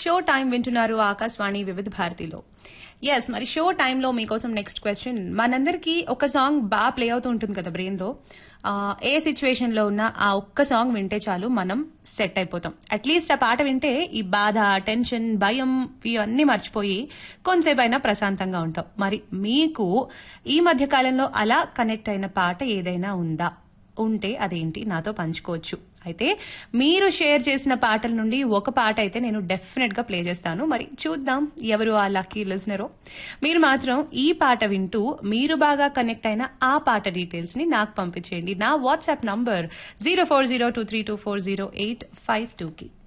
show time వింటున్నారు ఆకాశవాణి వివిధ భారతిలో ఎస్ మరి షో టైంలో మీకోసం నెక్స్ట్ క్వశ్చన్ మనందరికీ ఒక సాంగ్ బాగా ప్లే అవుతూ ఉంటుంది కదా బ్రెయిన్ లో ఆ, ఏ సిచ్యువేషన్ లో ఉన్న ఆ ఒక్క సాంగ్ వింటే చాలు మనం సెట్ అయిపోతాం అట్లీస్ట్ ఆ పాట వింటే ఈ బాధ టెన్షన్ భయం ఇవన్నీ మర్చిపోయి కొంతసేపు అయినా ప్రశాంతంగా ఉంటాం మరి మీకు ఈ మధ్య కాలంలో అలా కనెక్ట్ అయిన పాట ఏదైనా ఉందా ఉంటే అదేంటి నాతో పంచుకోవచ్చు అయితే మీరు షేర్ చేసిన పాటల నుండి ఒక పాట అయితే నేను డెఫినెట్ గా ప్లే చేస్తాను మరి చూద్దాం ఎవరు ఆ లక్కీ లిజనరో మీరు మాత్రం ఈ పాట వింటూ మీరు బాగా కనెక్ట్ అయిన ఆ పాట డీటెయిల్స్ ని నాకు పంపించేయండి నా WhatsApp number zero four zero two three two four zero eight five two కి